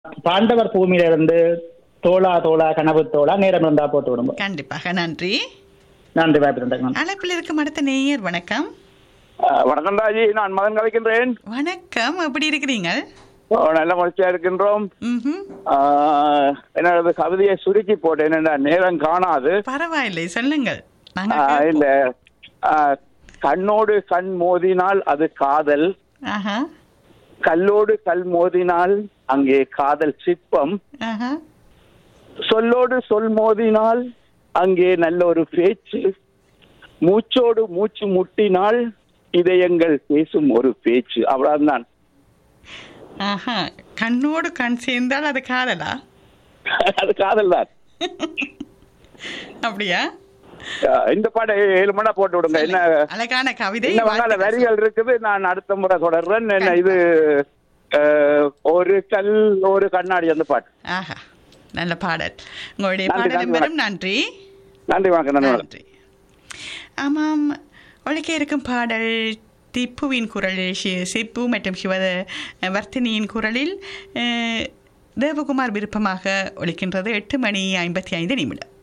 பாண்டவர் பூமியில இருந்து தோளா தோளா கனவு தோளா நேரம் இருந்தா போட்டு விடுங்க கண்டிப்பாக நன்றி நன்றி வாய்ப்பு தந்தேன் அழைப்பில் இருக்கும் அடுத்த நேயர் வணக்கம் அஹ் வணக்கம் ராஜி நான் மதன் கலைக்கின்றேன் வணக்கம் எப்படி இருக்கிறீங்க ஓ, நல்ல மகிழ்ச்சியா இருக்கின்றோம் ம்ஹும். அஹ், என்னோட கவிதையை சுருக்கி போட்டேன் என்னடா நேரம் காணாது பரவாயில்லை சொல்லுங்கள் நாங்க அஹ், கேட்போம். இந்த அஹ், கண்ணோடு கண் மோதினால் அது காதல் ஆஹா கல்லோடு கல் மோதினால் அங்கே காதல் சிற்பம் ஆஹா சொல்லோடு சொல் மோதினால் அங்கே நல்ல ஒரு பேச்சு மூச்சோடு மூச்சு முட்டினால் இதயங்கள் பேசும் ஒரு பேச்சு அவ்வளவுதான் ஆஹா கண்ணோடு கண் சேர்ந்தால் அது காதலா அது காதல் தான் அப்படியா அஹ் இந்த பாட்டை ஏழு மணி போட்டு விடுங்க என்ன அழகான கவிதை இன்னும் வங்காள வாழ்த்துக்கள். வரிகள் இருக்குது நான் அடுத்த முறை தொடர்றேன் என்ன இது அஹ், ஒரு கல் ஒரு கண்ணாடி அந்த பாட்டு ஆஹா நல்ல பாடல் உங்களுடைய நன்றி, பாடலும் நன்றி, வரும் நன்றி நன்றி வணக்கம் நன்றி வணக்கம் நன்றி ஆமாம் ஒழிக்க இருக்கும் பாடல் திப்புவின் குரல் ஷி- சிப்பு மற்றும் சிவ வர்த்தினியின் குரலில் அஹ், தேவகுமார் விருப்பமாக ஒழிக்கின்றது எட்டு மணி ஐம்பத்தி ஐந்து நிமிடம்